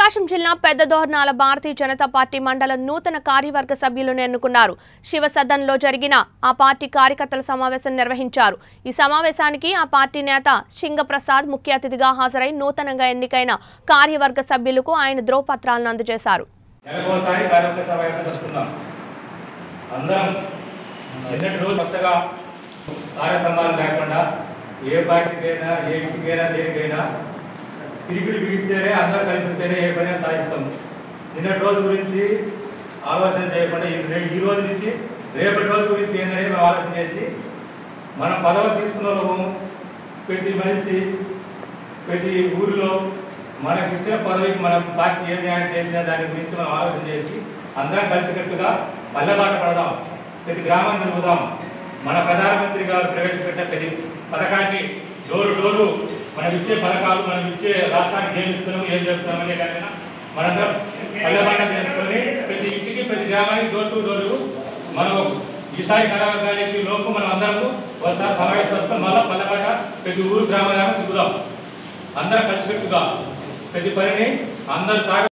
ప్రకాశం జిల్లా పెద్దదోర్నాల భారతీయ జనతా పార్టీ మండల నూతన కార్యవర్గ సభ్యులను ఎన్నుకున్నారు శివసదన్లో జరిగిన ఆ పార్టీ కార్యకర్తల సమావేశం నిర్వహించారు ఈ సమావేశానికి ఆ పార్టీ నేత సింగప్రసాద్ ముఖ్య అతిథిగా హాజరై నూతనంగా ఎన్నికైన కార్యవర్గ సభ్యులకు ఆయన ధ్రువపత్రాలను అందజేశారు నెలకోసారి కార్యవర్గ సభ ఏర్పరుస్తున్నాం అందరం ఎన్నటి రోజు కొత్తగా కార్యక్రమాలు లేకుండా ఏ పార్టీకైనా ఏ ఇంటికైనా దేనికైనా తిరిగిడి బిగిస్తేనే అందరూ కలిసి ఉంటేనే ఏ పని సాధిస్తాం నిన్నటి రోజు గురించి ఆలోచన చేయకుండా ఈ రే- ఈ రోజు నుంచి రేపటి రోజు గురించి ఏంటనేది మనం ఆలోచన చేసి మనం పదవి తీసుకున్న వాళ్ళము ప్రతి మనిషి ప్రతి ఊరిలో మనకి ఇచ్చిన పదవికి మనం పార్టీ ఏ న్యాయం చేసిన దాని గురించి మనం ఆలోచన చేసి అందరం కలిసికట్టుగా పల్లెబాట పడదాం ప్రతి గ్రామం తిరుగుదాం మన ప్రధానమంత్రి గారు ప్రవేశపెట్టిన ప్రతి పథకాన్ని డోరు డోరు మనం ఇచ్చే పథకాలు మనం ఇచ్చే రాష్ట్రానికి ఏం ఇస్తున్నాము ఏం చెప్తున్నాం అనే కాకుండా మనందరం పల్లెబాట చేసుకొని ప్రతి ఇంటికి ప్రతి గ్రామానికి డోర్ టు డోరు మనం ఈసారి కళాకారానికి లోపు మనం అందరము ఒకసారి సమావేశం వస్తాం మళ్ళీ పల్లెబాట ప్రతి ఊరు గ్రామ గ్రామం తిరుగుదాం అందరం కలిసికట్టుగా ప్రతి పనిని అందరు తాగ